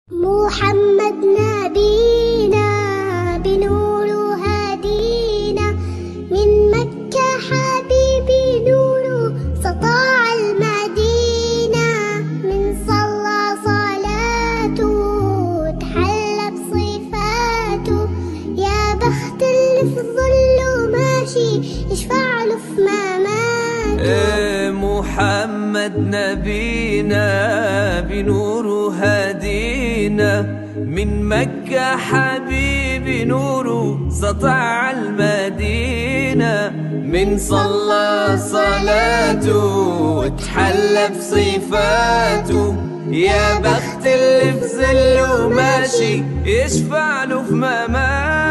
محمد نبينا بنور هدينا من مكة حبيبي نور سطاع المدينة من صلى صلاته تحلى بصفاته يا بخت اللي في ظله ماشي يشفع له في مماته إيه محمد نبينا بنوره هدينا من مكة حبيبي نوره سطع المدينة من صلى صلاته وتحلى بصفاته يا بخت اللي في ظله ماشي يشفع له في مماته